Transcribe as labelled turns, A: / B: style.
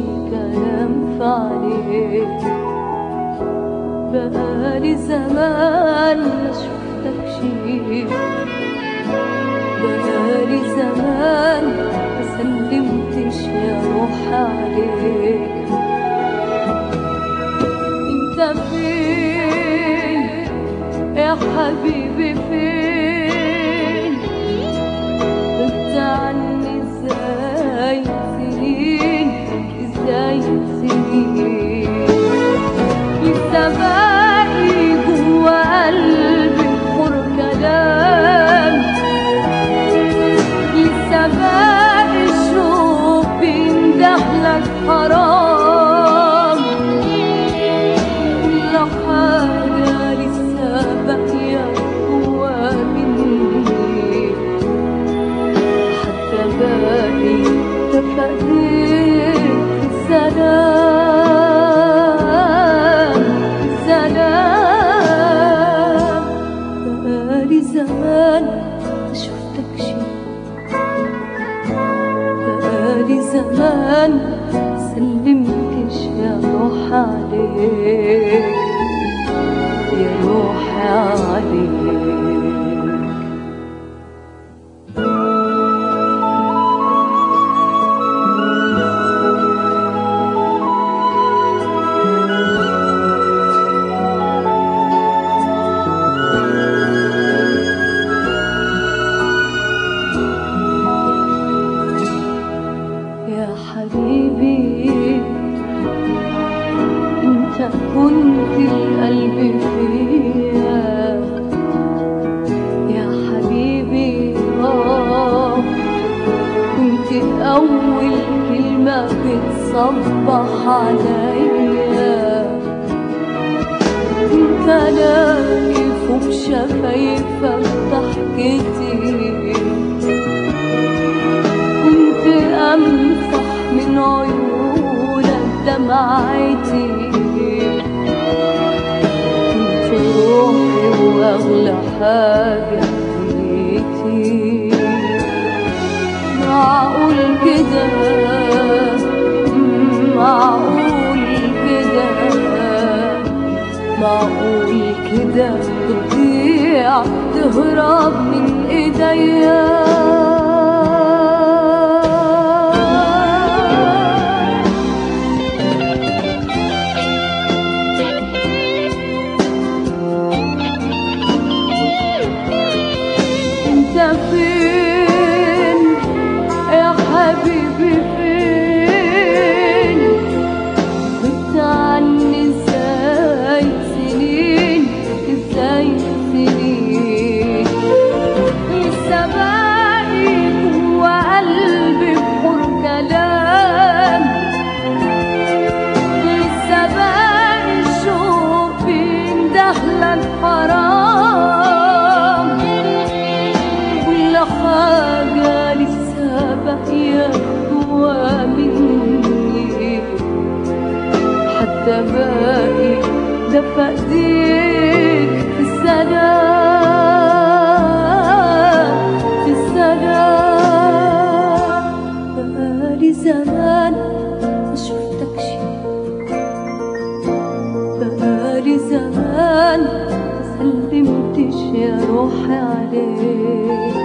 A: كلام في عليك بقالي زمان ما شفتكش بقالي زمان ما سلمتش يا روح عليك انت فين يا حبيبي فين غبت عني ازاي سنين ازاي سنين لسه باقي جوا قلبي بحور كلام لسه باقي شوق بيندهلك حرام كل حاجة لسه باقية جوا مني حتى باقي تفقدك السلام السلام بقالي زمان ما شفتكش بقالي زمان ما سلمتش يا روح عليك يا روح عليك يا حبيبي انت كنت القلب فيا يا حبيبي اه كنت اول كلمة بتصبح عليا كنت الاقي فوق شفايفك ضحكتي كنت أمسح من عيونك دمعتي كنت روحي وأغلى حاجة فيكي معقول كده معقول كده معقول كده تضيع تهرب من ايديا انت فين يا حبيبي فين غبت عني ازاي سنين ازاي سنين لسه باقي جوا قلبي بحور كلام لسه باقي الشوق بيندهلك حرام كل حاجة لسه باقية جوا مني حتى باقي دفى ايديك في السلام في السلام بقالي زمان ما شفتكش بقالي زمان ما سلمتش يا روحي عليك